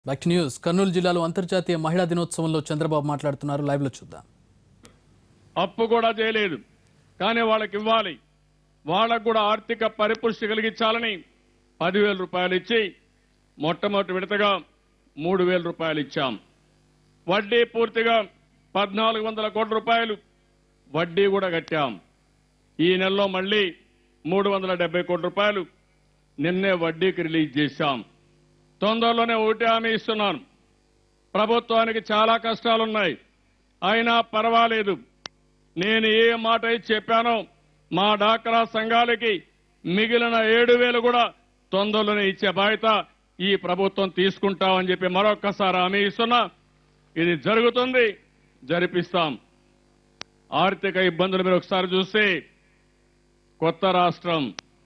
back to news Kurnool జిల్లాలో అంతర్జాతీయ మహిళా దినోత్సవంలో చంద్రబాబు మాట్లాడుతున్నారు లైవ్ లో చూద్దాం అప్పు కూడా చేయలేదు కానీ వాళ్ళకి ఇవ్వాలి వాళ్ళకు కూడా ఆర్థిక పరిపుష్టి కలిగించాలని పదివేల రూపాయలు ఇచ్చి మొట్టమొదటి విడతగా మూడు వేల రూపాయలు ఇచ్చాం వడ్డీ పూర్తిగా పద్నాలుగు వందల కోట్ల రూపాయలు వడ్డీ కూడా కట్టాం ఈ నెలలో మళ్ళీ మూడు వందల డెబ్బై కోట్ల రూపాయలు నిన్నే వడ్డీకి రిలీజ్ చేశాం తొందరలోనే ఒకటి హామీ ఇస్తున్నాను ప్రభుత్వానికి చాలా కష్టాలున్నాయి అయినా పర్వాలేదు నేను ఏ మాట అయితే చెప్పానో మా డాక్రా సంఘాలకి మిగిలిన ఏడు వేలు కూడా తొందరలోనే ఇచ్చే బాధ్యత ఈ ప్రభుత్వం తీసుకుంటామని చెప్పి మరొక్కసారి హామీ ఇస్తున్నా ఇది జరుగుతుంది జరిపిస్తాం ఆర్థిక ఇబ్బందులు మీరు ఒకసారి చూస్తే కొత్త రాష్ట్రం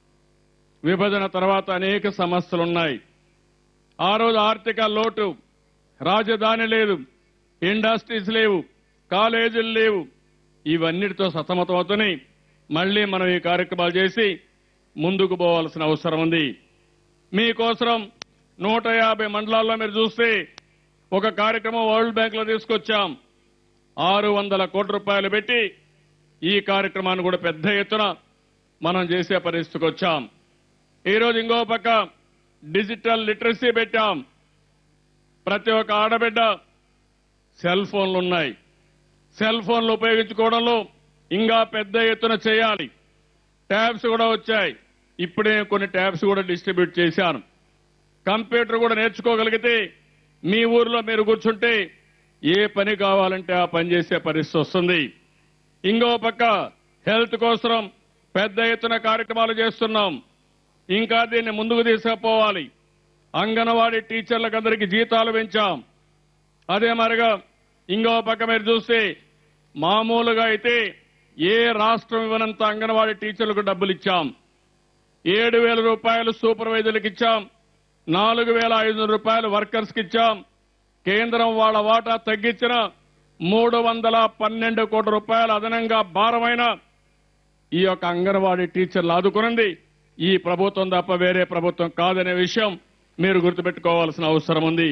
విభజన తర్వాత అనేక సమస్యలున్నాయి ఆ రోజు ఆర్థిక లోటు రాజధాని లేదు ఇండస్ట్రీస్ లేవు కాలేజీలు లేవు ఇవన్నిటితో సతమతమవుతున్నాయి మళ్ళీ మనం ఈ కార్యక్రమాలు చేసి ముందుకు పోవాల్సిన అవసరం ఉంది మీకోసం నూట యాభై మండలాల్లో మీరు చూస్తే ఒక కార్యక్రమం వరల్డ్ బ్యాంక్ లో తీసుకొచ్చాం ఆరు వందల కోట్ల రూపాయలు పెట్టి ఈ కార్యక్రమాన్ని కూడా పెద్ద ఎత్తున మనం చేసే పరిస్థితికి వచ్చాం ఈరోజు ఇంకో పక్క డిజిటల్ లిటరసీ పెట్టాం ప్రతి ఒక్క ఆడబిడ్డ సెల్ ఫోన్లు ఉన్నాయి సెల్ ఫోన్లు ఉపయోగించుకోవడంలో ఇంకా పెద్ద ఎత్తున చేయాలి ట్యాబ్స్ కూడా వచ్చాయి ఇప్పుడే కొన్ని ట్యాబ్స్ కూడా డిస్ట్రిబ్యూట్ చేశాను కంప్యూటర్ కూడా నేర్చుకోగలిగితే మీ ఊర్లో మీరు కూర్చుంటే ఏ పని కావాలంటే ఆ పని చేసే పరిస్థితి వస్తుంది ఇంకో పక్క హెల్త్ కోసం పెద్ద ఎత్తున కార్యక్రమాలు చేస్తున్నాం ఇంకా దీన్ని ముందుకు తీసుకుపోవాలి అంగన్వాడీ టీచర్లకు అందరికీ జీతాలు పెంచాం అదే మరిగా ఇంకో పక్క మీరు చూస్తే మామూలుగా అయితే ఏ రాష్ట్రం ఇవ్వనంత అంగన్వాడీ టీచర్లకు డబ్బులు ఇచ్చాం ఏడు వేల రూపాయలు సూపర్వైజర్లకు ఇచ్చాం నాలుగు వేల ఐదు వందల రూపాయలు వర్కర్స్ కి ఇచ్చాం కేంద్రం వాళ్ళ వాటా తగ్గించిన మూడు వందల పన్నెండు కోట్ల రూపాయలు అదనంగా భారమైన ఈ యొక్క అంగన్వాడీ టీచర్లు ఆదుకున్నది ఈ ప్రభుత్వం తప్ప వేరే ప్రభుత్వం కాదనే విషయం మీరు గుర్తుపెట్టుకోవాల్సిన అవసరం ఉంది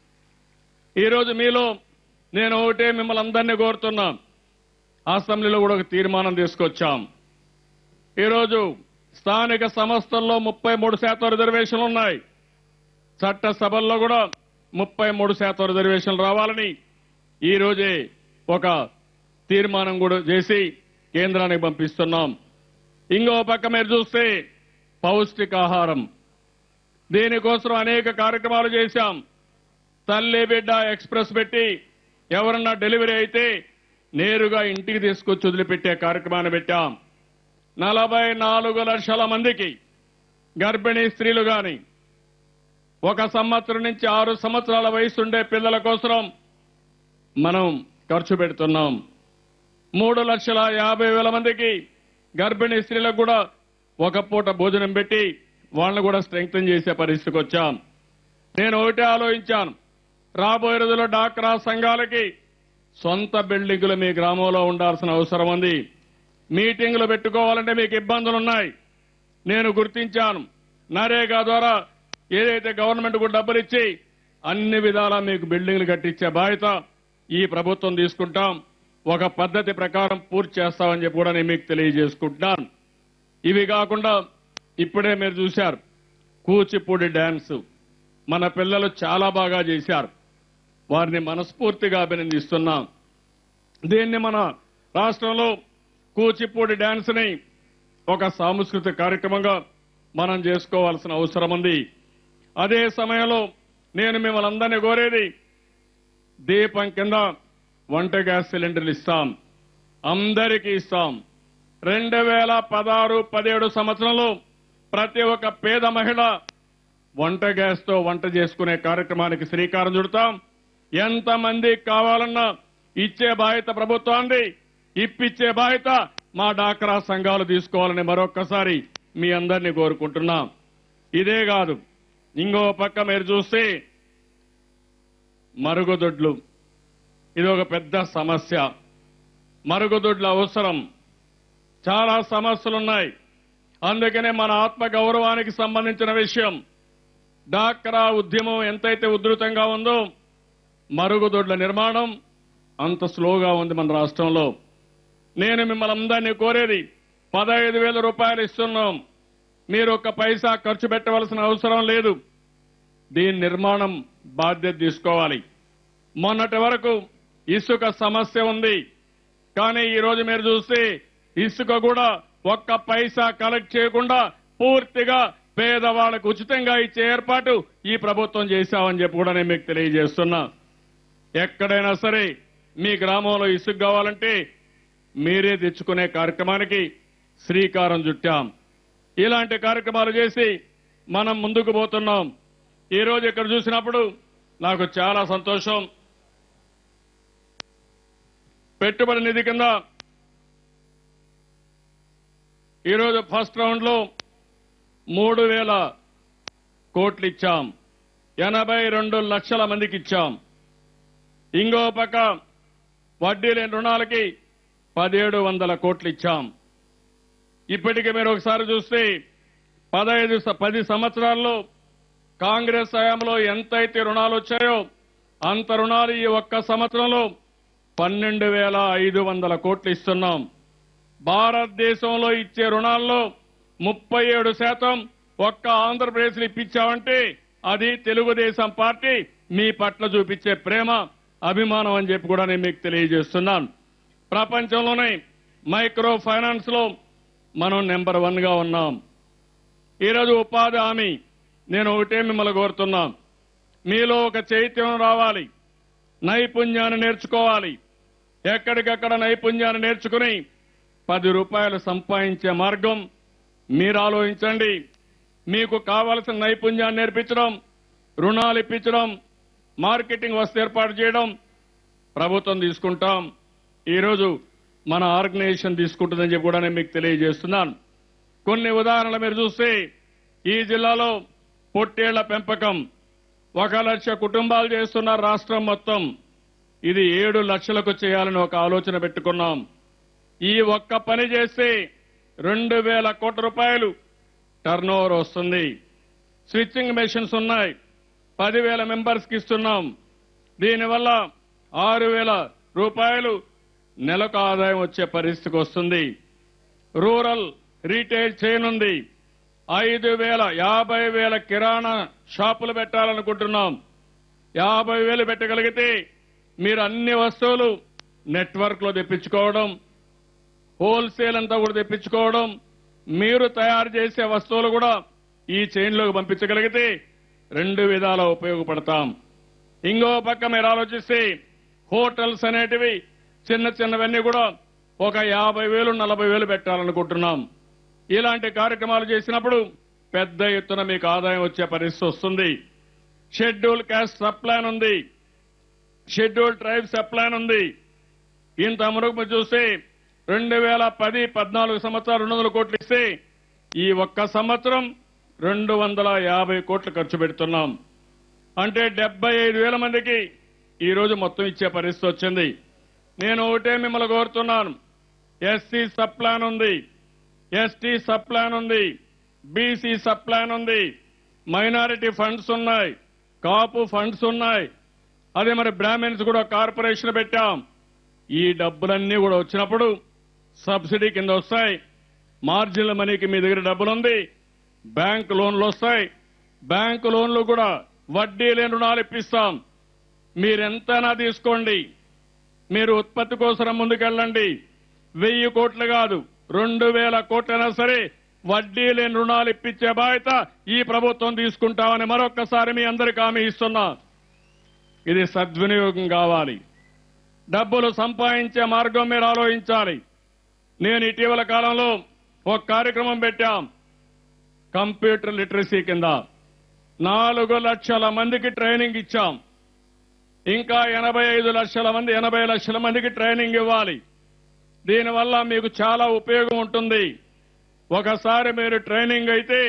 ఈరోజు మీలో నేను ఒకటే మిమ్మల్ని అందరినీ కోరుతున్నా అసెంబ్లీలో కూడా ఒక తీర్మానం తీసుకొచ్చాం ఈరోజు స్థానిక సంస్థల్లో ముప్పై మూడు శాతం రిజర్వేషన్లు ఉన్నాయి చట్టసభల్లో కూడా ముప్పై మూడు శాతం రిజర్వేషన్లు రావాలని ఈ రోజే ఒక తీర్మానం కూడా చేసి కేంద్రానికి పంపిస్తున్నాం ఇంకో పక్క మీరు చూస్తే పౌష్టికాహారం దీనికోసం అనేక కార్యక్రమాలు చేశాం తల్లి బిడ్డ ఎక్స్ప్రెస్ పెట్టి ఎవరన్నా డెలివరీ అయితే నేరుగా ఇంటికి తీసుకొచ్చి వదిలిపెట్టే కార్యక్రమాన్ని పెట్టాం నలభై నాలుగు లక్షల మందికి గర్భిణీ స్త్రీలు గాని ఒక సంవత్సరం నుంచి ఆరు సంవత్సరాల వయసు ఉండే పిల్లల కోసం మనం ఖర్చు పెడుతున్నాం మూడు లక్షల యాభై వేల మందికి గర్భిణీ స్త్రీలకు కూడా ఒక పూట భోజనం పెట్టి వాళ్ళని కూడా స్ట్రెంగ్తన్ చేసే పరిస్థితికి వచ్చాం నేను ఒకటే ఆలోచించాను రాబోయే రోజుల్లో డాక్రా సంఘాలకి సొంత బిల్డింగులు మీ గ్రామంలో ఉండాల్సిన అవసరం ఉంది మీటింగులు పెట్టుకోవాలంటే మీకు ఇబ్బందులు ఉన్నాయి నేను గుర్తించాను నరేగా ద్వారా ఏదైతే గవర్నమెంట్ కూడా డబ్బులు ఇచ్చి అన్ని విధాలా మీకు బిల్డింగ్లు కట్టించే బాధ్యత ఈ ప్రభుత్వం తీసుకుంటాం ఒక పద్ధతి ప్రకారం పూర్తి చేస్తామని చెప్పి కూడా నేను మీకు తెలియజేసుకుంటున్నాను ఇవి కాకుండా ఇప్పుడే మీరు చూశారు కూచిపూడి డ్యాన్స్ మన పిల్లలు చాలా బాగా చేశారు వారిని మనస్ఫూర్తిగా అభినందిస్తున్నాం దీన్ని మన రాష్ట్రంలో కూచిపూడి డ్యాన్స్ ని ఒక సాంస్కృతిక కార్యక్రమంగా మనం చేసుకోవాల్సిన అవసరం ఉంది అదే సమయంలో నేను మిమ్మల్ని అందరినీ కోరేది దీపం కింద వంట గ్యాస్ సిలిండర్లు ఇస్తాం అందరికీ ఇస్తాం రెండు వేల పదహారు పదిహేడు సంవత్సరంలో ప్రతి ఒక్క పేద మహిళ వంట గ్యాస్ తో వంట చేసుకునే కార్యక్రమానికి శ్రీకారం చుడతాం ఎంతమంది కావాలన్నా ఇచ్చే బాధ్యత ప్రభుత్వాన్ని ఇప్పిచ్చే బాధ్యత మా డాక్రా సంఘాలు తీసుకోవాలని మరొక్కసారి మీ అందరినీ కోరుకుంటున్నాం ఇదే కాదు ఇంకో పక్క మీరు చూస్తే మరుగుదొడ్లు ఇది ఒక పెద్ద సమస్య మరుగుదొడ్ల అవసరం చాలా సమస్యలున్నాయి అందుకనే మన ఆత్మ గౌరవానికి సంబంధించిన విషయం డాక్రా ఉద్యమం ఎంతైతే ఉధృతంగా ఉందో మరుగుదొడ్ల నిర్మాణం అంత స్లోగా ఉంది మన రాష్ట్రంలో నేను మిమ్మల్ని అందరినీ కోరేది పదహైదు వేల రూపాయలు ఇస్తున్నాం మీరు ఒక్క పైసా ఖర్చు పెట్టవలసిన అవసరం లేదు దీని నిర్మాణం బాధ్యత తీసుకోవాలి మొన్నటి వరకు ఇసుక సమస్య ఉంది కానీ ఈ రోజు మీరు చూస్తే ఇసుక కూడా ఒక్క పైసా కలెక్ట్ చేయకుండా పూర్తిగా పేదవాళ్లకు ఉచితంగా ఇచ్చే ఏర్పాటు ఈ ప్రభుత్వం చేశామని చెప్పి కూడా నేను మీకు తెలియజేస్తున్నా ఎక్కడైనా సరే మీ గ్రామంలో ఇసుక కావాలంటే మీరే తెచ్చుకునే కార్యక్రమానికి శ్రీకారం చుట్టాం ఇలాంటి కార్యక్రమాలు చేసి మనం ముందుకు పోతున్నాం ఈ రోజు ఇక్కడ చూసినప్పుడు నాకు చాలా సంతోషం పెట్టుబడి నిధి కింద ఈరోజు ఫస్ట్ రౌండ్ లో మూడు వేల కోట్లు ఇచ్చాం ఎనభై రెండు లక్షల మందికి ఇచ్చాం ఇంకో పక్క వడ్డీ లేని రుణాలకి పదిహేడు వందల కోట్లు ఇచ్చాం ఇప్పటికే మీరు ఒకసారి చూస్తే పదహైదు స- పది సంవత్సరాల్లో కాంగ్రెస్ హయాంలో ఎంతైతే రుణాలు వచ్చాయో అంత రుణాలు ఈ ఒక్క సంవత్సరంలో పన్నెండు వేల ఐదు వందల కోట్లు ఇస్తున్నాం భారతదేశంలో ఇచ్చే రుణాల్లో ముప్పై ఏడు శాతం ఒక్క ఆంధ్రప్రదేశ్ ఇప్పించామంటే అది తెలుగుదేశం పార్టీ మీ పట్ల చూపించే ప్రేమ అభిమానం అని చెప్పి కూడా నేను మీకు తెలియజేస్తున్నాను ప్రపంచంలోనే మైక్రో ఫైనాన్స్ లో మనం నెంబర్ వన్ గా ఉన్నాం ఈరోజు ఉపాధి హామీ నేను ఒకటే మిమ్మల్ని కోరుతున్నాం మీలో ఒక చైతన్యం రావాలి నైపుణ్యాన్ని నేర్చుకోవాలి ఎక్కడికక్కడ నైపుణ్యాన్ని నేర్చుకుని పది రూపాయలు సంపాదించే మార్గం మీరు ఆలోచించండి మీకు కావలసిన నైపుణ్యాన్ని నేర్పించడం రుణాలు ఇప్పించడం మార్కెటింగ్ వస్తు ఏర్పాటు చేయడం ప్రభుత్వం తీసుకుంటాం ఈరోజు మన ఆర్గనైజేషన్ తీసుకుంటుందని చెప్పి కూడా నేను మీకు తెలియజేస్తున్నాను కొన్ని ఉదాహరణలు మీరు చూస్తే ఈ జిల్లాలో పొట్టేళ్ల పెంపకం ఒక లక్ష కుటుంబాలు చేస్తున్నారు రాష్ట్రం మొత్తం ఇది ఏడు లక్షలకు చేయాలని ఒక ఆలోచన పెట్టుకున్నాం ఈ ఒక్క పని చేస్తే రెండు వేల కోట్ల రూపాయలు టర్న్ వస్తుంది స్విచ్చింగ్ మెషిన్స్ ఉన్నాయి పదివేల మెంబర్స్కి ఇస్తున్నాం దీనివల్ల ఆరు వేల రూపాయలు నెలకు ఆదాయం వచ్చే పరిస్థితికి వస్తుంది రూరల్ రీటైల్ చైన్ ఉంది ఐదు వేల యాభై వేల కిరాణా షాపులు పెట్టాలనుకుంటున్నాం యాభై వేలు పెట్టగలిగితే మీరు అన్ని వస్తువులు నెట్వర్క్ లో తెప్పించుకోవడం హోల్సేల్ అంతా కూడా తెప్పించుకోవడం మీరు తయారు చేసే వస్తువులు కూడా ఈ చైన్లోకి పంపించగలిగితే రెండు విధాల ఉపయోగపడతాం ఇంకో పక్క మీరు ఆలోచిస్తే హోటల్స్ అనేటివి చిన్న చిన్నవన్నీ కూడా ఒక యాభై వేలు నలభై వేలు పెట్టాలనుకుంటున్నాం ఇలాంటి కార్యక్రమాలు చేసినప్పుడు పెద్ద ఎత్తున మీకు ఆదాయం వచ్చే పరిస్థితి వస్తుంది షెడ్యూల్ క్యాస్ట్ సబ్ ప్లాన్ ఉంది షెడ్యూల్ ట్రైబ్ సబ్ ప్లాన్ ఉంది ఇంత మునుగు మీరు చూస్తే రెండు వేల పది పద్నాలుగు సంవత్సరాలు రెండు వందల కోట్లు ఇస్తే ఈ ఒక్క సంవత్సరం రెండు వందల యాభై కోట్లు ఖర్చు పెడుతున్నాం అంటే డెబ్బై ఐదు వేల మందికి ఈ రోజు మొత్తం ఇచ్చే పరిస్థితి వచ్చింది నేను ఒకటే మిమ్మల్ని కోరుతున్నాను ఎస్సీ సబ్ ప్లాన్ ఉంది ఎస్టీ సబ్ ప్లాన్ ఉంది బీసీ సబ్ ప్లాన్ ఉంది మైనారిటీ ఫండ్స్ ఉన్నాయి కాపు ఫండ్స్ ఉన్నాయి అదే మరి బ్రాహ్మిన్స్ కూడా కార్పొరేషన్ పెట్టాం ఈ డబ్బులన్నీ కూడా వచ్చినప్పుడు సబ్సిడీ కింద వస్తాయి మార్జినల్ మనీకి మీ దగ్గర డబ్బులు ఉంది బ్యాంక్ లోన్లు వస్తాయి బ్యాంక్ లోన్లు కూడా వడ్డీ లేని రుణాలు ఇప్పిస్తాం మీరెంతైనా తీసుకోండి మీరు ఉత్పత్తి కోసం ముందుకెళ్ళండి వెయ్యి కోట్లు కాదు రెండు వేల కోట్లైనా సరే వడ్డీ లేని రుణాలు ఇప్పించే బాధ్యత ఈ ప్రభుత్వం తీసుకుంటామని మరొక్కసారి మీ అందరికీ హామీ ఇస్తున్నా ఇది సద్వినియోగం కావాలి డబ్బులు సంపాదించే మార్గం మీరు ఆలోచించాలి నేను ఇటీవల కాలంలో ఒక కార్యక్రమం పెట్టాం కంప్యూటర్ లిటరసీ కింద నాలుగు లక్షల మందికి ట్రైనింగ్ ఇచ్చాం ఇంకా ఎనభై ఐదు లక్షల మంది ఎనభై లక్షల మందికి ట్రైనింగ్ ఇవ్వాలి దీనివల్ల మీకు చాలా ఉపయోగం ఉంటుంది ఒకసారి మీరు ట్రైనింగ్ అయితే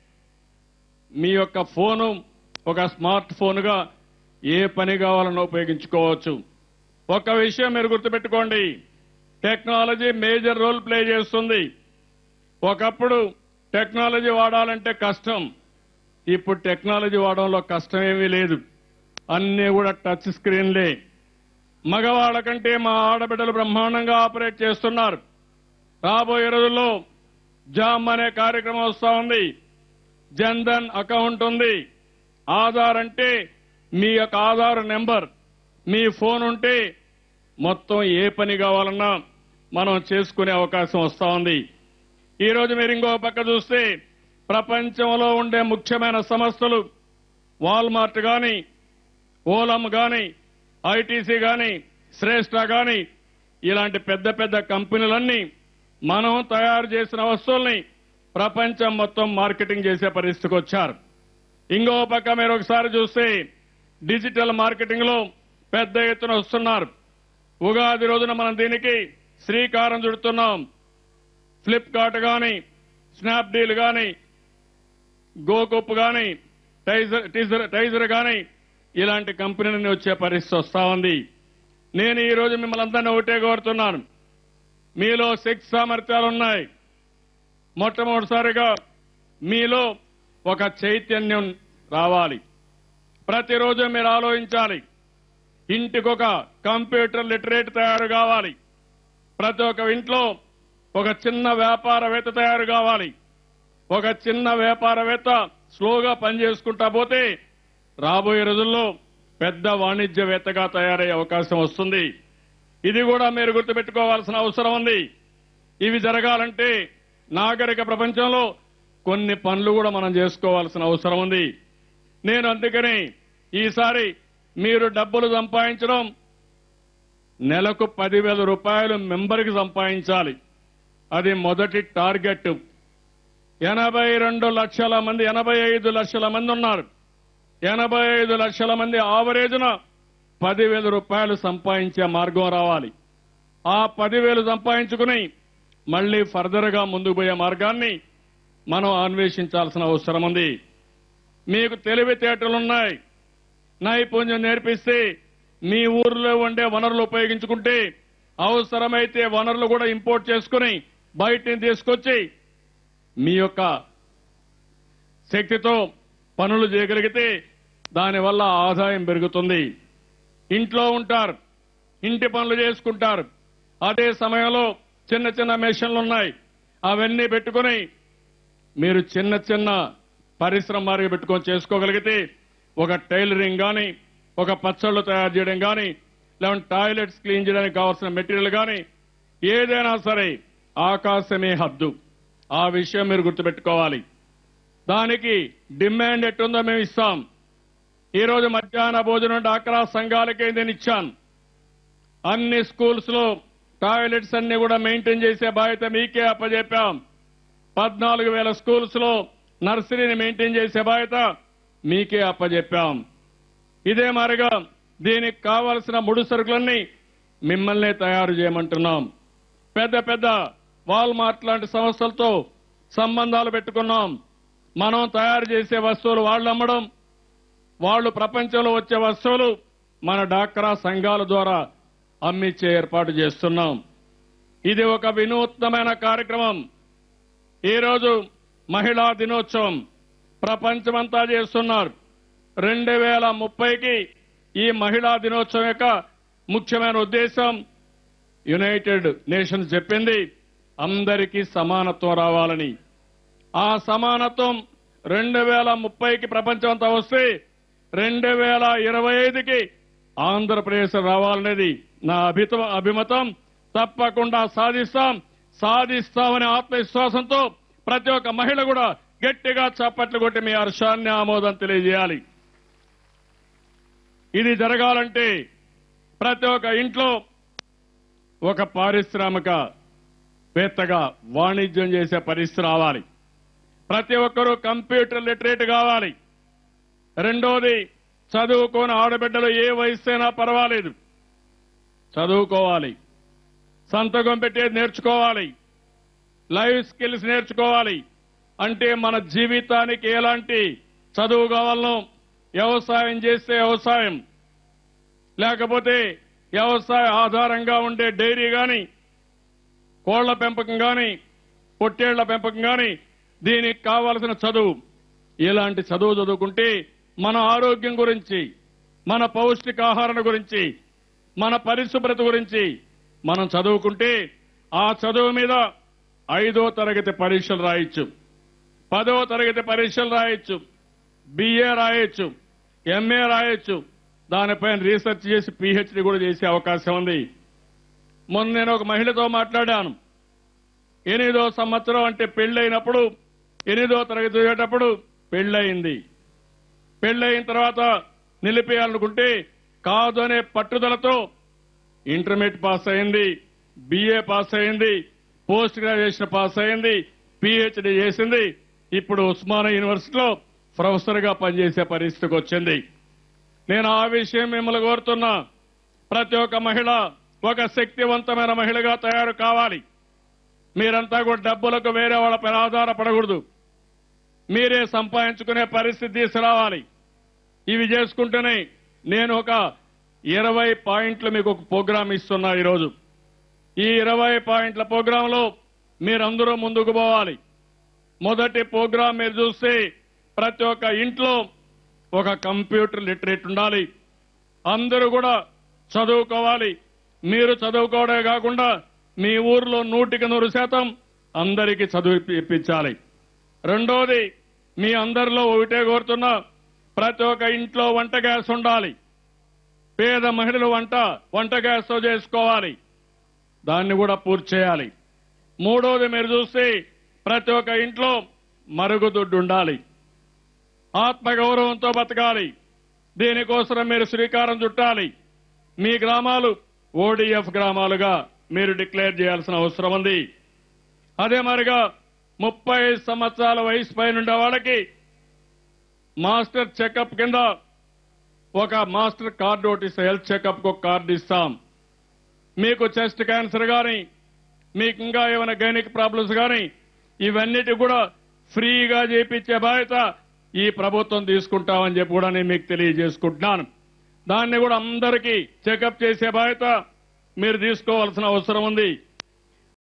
మీ యొక్క ఫోను ఒక స్మార్ట్ ఫోన్గా ఏ పని కావాలన్నా ఉపయోగించుకోవచ్చు ఒక విషయం మీరు గుర్తుపెట్టుకోండి టెక్నాలజీ మేజర్ రోల్ ప్లే చేస్తుంది ఒకప్పుడు టెక్నాలజీ వాడాలంటే కష్టం ఇప్పుడు టెక్నాలజీ వాడడంలో కష్టమేమీ లేదు అన్నీ కూడా టచ్ స్క్రీన్లే మగవాళ్ళ కంటే మా ఆడబిడ్డలు బ్రహ్మాండంగా ఆపరేట్ చేస్తున్నారు రాబోయే రోజుల్లో జామ్ అనే కార్యక్రమం వస్తా ఉంది జన్ధన్ అకౌంట్ ఉంది ఆధార్ అంటే మీ యొక్క ఆధార్ నెంబర్ మీ ఫోన్ ఉంటే మొత్తం ఏ పని కావాలన్నా మనం చేసుకునే అవకాశం వస్తా ఉంది ఈ రోజు మీరు ఇంకో పక్క చూస్తే ప్రపంచంలో ఉండే ముఖ్యమైన సంస్థలు వాల్మార్ట్ గాని ఓలం గాని ఐటీసీ గాని శ్రేష్ఠ గాని ఇలాంటి పెద్ద పెద్ద కంపెనీలన్నీ మనం తయారు చేసిన వస్తువుల్ని ప్రపంచం మొత్తం మార్కెటింగ్ చేసే పరిస్థితికి వచ్చారు ఇంకో పక్క మీరు ఒకసారి చూస్తే డిజిటల్ మార్కెటింగ్ లో పెద్ద ఎత్తున వస్తున్నారు ఉగాది రోజున మనం దీనికి శ్రీకారం చుడుతున్నాం ఫ్లిప్కార్ట్ గాని స్నాప్డీల్ గాని గోకుప్ గాని టైజర్ టీజర్ టైజర్ గాని ఇలాంటి కంపెనీలన్నీ వచ్చే పరిస్థితి వస్తా ఉంది నేను ఈ రోజు మిమ్మల్ని అందరినీ ఒకటే కోరుతున్నాను మీలో శక్తి సామర్థ్యాలు ఉన్నాయి మొట్టమొదటిసారిగా మీలో ఒక చైతన్యం రావాలి ప్రతిరోజు మీరు ఆలోచించాలి ఇంటికొక కంప్యూటర్ లిటరేట్ తయారు కావాలి ప్రతి ఒక్క ఇంట్లో ఒక చిన్న వ్యాపారవేత్త తయారు కావాలి ఒక చిన్న వ్యాపారవేత్త స్లోగా పనిచేసుకుంటా పోతే రాబోయే రోజుల్లో పెద్ద వాణిజ్యవేత్తగా తయారయ్యే అవకాశం వస్తుంది ఇది కూడా మీరు గుర్తుపెట్టుకోవాల్సిన అవసరం ఉంది ఇవి జరగాలంటే నాగరిక ప్రపంచంలో కొన్ని పనులు కూడా మనం చేసుకోవాల్సిన అవసరం ఉంది నేను అందుకని ఈసారి మీరు డబ్బులు సంపాదించడం నెలకు పదివేల రూపాయలు మెంబర్కి సంపాదించాలి అది మొదటి టార్గెట్ ఎనభై రెండు లక్షల మంది ఎనభై ఐదు లక్షల మంది ఉన్నారు ఎనభై ఐదు లక్షల మంది ఆవరేజ్న పదివేల రూపాయలు సంపాదించే మార్గం రావాలి ఆ పదివేలు సంపాదించుకుని మళ్ళీ ఫర్దర్ గా ముందుకు పోయే మార్గాన్ని మనం అన్వేషించాల్సిన అవసరం ఉంది మీకు తెలివితేటలున్నాయి నైపుణ్యం నేర్పిస్తే మీ ఊర్లో ఉండే వనరులు ఉపయోగించుకుంటే అవసరమైతే వనరులు కూడా ఇంపోర్ట్ చేసుకుని బయటిని తీసుకొచ్చి మీ యొక్క శక్తితో పనులు చేయగలిగితే దానివల్ల ఆదాయం పెరుగుతుంది ఇంట్లో ఉంటారు ఇంటి పనులు చేసుకుంటారు అదే సమయంలో చిన్న చిన్న మెషిన్లు ఉన్నాయి అవన్నీ పెట్టుకుని మీరు చిన్న చిన్న పరిశ్రమ మారిగా పెట్టుకొని చేసుకోగలిగితే ఒక టైలరింగ్ కానీ ఒక పచ్చళ్ళు తయారు చేయడం కానీ లేదంటే టాయిలెట్స్ క్లీన్ చేయడానికి కావాల్సిన మెటీరియల్ కానీ ఏదైనా సరే ఆకాశమే హద్దు ఆ విషయం మీరు గుర్తుపెట్టుకోవాలి దానికి డిమాండ్ ఎట్టుందో మేము ఇస్తాం ఈ రోజు మధ్యాహ్న భోజనం డాక్రా సంఘాలకే నేను ఇచ్చాను అన్ని స్కూల్స్ లో టాయిలెట్స్ అన్ని కూడా మెయింటైన్ చేసే బాధ్యత మీకే అప్పజెప్పాం పద్నాలుగు వేల స్కూల్స్ లో నర్సరీని మెయింటైన్ చేసే బాధ్యత మీకే అప్పజెప్పాం ఇదే మారిగా దీనికి కావలసిన ముడి సరుకులన్నీ మిమ్మల్నే తయారు చేయమంటున్నాం పెద్ద పెద్ద వాల్మార్ట్ లాంటి సంస్థలతో సంబంధాలు పెట్టుకున్నాం మనం తయారు చేసే వస్తువులు వాళ్ళు అమ్మడం వాళ్ళు ప్రపంచంలో వచ్చే వస్తువులు మన డాక్రా సంఘాల ద్వారా అమ్మిచ్చే ఏర్పాటు చేస్తున్నాం ఇది ఒక వినూత్నమైన కార్యక్రమం ఈ రోజు మహిళా దినోత్సవం ప్రపంచమంతా చేస్తున్నారు రెండు వేల ముప్పైకి ఈ మహిళా దినోత్సవం యొక్క ముఖ్యమైన ఉద్దేశం యునైటెడ్ నేషన్స్ చెప్పింది అందరికీ సమానత్వం రావాలని ఆ సమానత్వం రెండు వేల ముప్పైకి ప్రపంచం అంతా వస్తే రెండు వేల ఇరవై ఐదుకి ఆంధ్రప్రదేశ్ రావాలనేది నా అభిత అభిమతం తప్పకుండా సాధిస్తాం సాధిస్తామనే ఆత్మవిశ్వాసంతో ప్రతి ఒక్క మహిళ కూడా గట్టిగా చప్పట్లు కొట్టి మీ హర్షాన్ని ఆమోదం తెలియజేయాలి ఇది జరగాలంటే ప్రతి ఒక్క ఇంట్లో ఒక పారిశ్రామిక వేత్తగా వాణిజ్యం చేసే పరిస్థితి రావాలి ప్రతి ఒక్కరూ కంప్యూటర్ లిటరేట్ కావాలి రెండోది చదువుకోని ఆడబిడ్డలు ఏ వయసైనా పర్వాలేదు చదువుకోవాలి సంతకం పెట్టేది నేర్చుకోవాలి లైఫ్ స్కిల్స్ నేర్చుకోవాలి అంటే మన జీవితానికి ఎలాంటి చదువు కావాలనో వ్యవసాయం చేస్తే వ్యవసాయం లేకపోతే వ్యవసాయ ఆధారంగా ఉండే డైరీ గాని కోళ్ల పెంపకం గాని పొట్టేళ్ల పెంపకం గాని దీనికి కావాల్సిన చదువు ఇలాంటి చదువు చదువుకుంటే మన ఆరోగ్యం గురించి మన పౌష్టికాహారం గురించి మన పరిశుభ్రత గురించి మనం చదువుకుంటే ఆ చదువు మీద ఐదో తరగతి పరీక్షలు రాయొచ్చు పదో తరగతి పరీక్షలు రాయొచ్చు బిఏ రాయొచ్చు ఎంఏ రాయొచ్చు దానిపైన రీసెర్చ్ చేసి పిహెచ్డి కూడా చేసే అవకాశం ఉంది మొన్న నేను ఒక మహిళతో మాట్లాడాను ఎనిమిదో సంవత్సరం అంటే పెళ్ళైనప్పుడు ఎనిమిదో తరగతి చదివేటప్పుడు పెళ్ళయింది పెళ్ళయిన తర్వాత నిలిపేయాలనుకుంటే కాదు అనే పట్టుదలతో ఇంటర్మీడియట్ పాస్ అయింది బిఏ పాస్ అయింది పోస్ట్ గ్రాడ్యుయేషన్ పాస్ అయింది పిహెచ్డి చేసింది ఇప్పుడు ఉస్మానియా యూనివర్సిటీలో ప్రొఫెసర్ గా పనిచేసే పరిస్థితికి వచ్చింది నేను ఆ విషయం మిమ్మల్ని కోరుతున్నా ప్రతి ఒక్క మహిళ ఒక శక్తివంతమైన మహిళగా తయారు కావాలి మీరంతా కూడా డబ్బులకు వేరే వాళ్ళపైన ఆధారపడకూడదు మీరే సంపాదించుకునే పరిస్థితి తీసుకురావాలి ఇవి చేసుకుంటేనే నేను ఒక ఇరవై పాయింట్లు మీకు ఒక ప్రోగ్రాం ఇస్తున్నా ఈరోజు ఈ ఇరవై పాయింట్ల ప్రోగ్రాంలో మీరందరూ ముందుకు పోవాలి మొదటి ప్రోగ్రాం మీరు చూస్తే ప్రతి ఒక్క ఇంట్లో ఒక కంప్యూటర్ లిటరేట్ ఉండాలి అందరూ కూడా చదువుకోవాలి మీరు చదువుకోవడమే కాకుండా మీ ఊర్లో నూటికి నూరు శాతం అందరికీ చదువు ఇప్పించాలి రెండోది మీ అందరిలో ఒకటే కోరుతున్నా ప్రతి ఒక్క ఇంట్లో వంట గ్యాస్ ఉండాలి పేద మహిళలు వంట వంట గ్యాస్తో చేసుకోవాలి దాన్ని కూడా పూర్తి చేయాలి మూడోది మీరు చూస్తే ప్రతి ఒక్క ఇంట్లో మరుగుదొడ్డు ఉండాలి ఆత్మగౌరవంతో బతకాలి దీనికోసం మీరు శ్రీకారం చుట్టాలి మీ గ్రామాలు ఓడిఎఫ్ గ్రామాలుగా మీరు డిక్లేర్ చేయాల్సిన అవసరం ఉంది అదే మరిగా ముప్పై సంవత్సరాల వయసు పైన ఉండే వాళ్ళకి మాస్టర్ చెకప్ కింద ఒక మాస్టర్ కార్డు ఒకటి ఇస్తే హెల్త్ చెకప్ ఒక కార్డు ఇస్తాం మీకు చెస్ట్ క్యాన్సర్ కానీ మీకు ఇంకా ఏమైనా గైనిక్ ప్రాబ్లమ్స్ కానీ ఇవన్నిటి కూడా ఫ్రీగా చేపించే బాధ్యత ఈ ప్రభుత్వం తీసుకుంటామని చెప్పి కూడా నేను మీకు తెలియజేసుకుంటున్నాను దాన్ని కూడా అందరికీ చెకప్ చేసే బాధ్యత మీరు తీసుకోవాల్సిన అవసరం ఉంది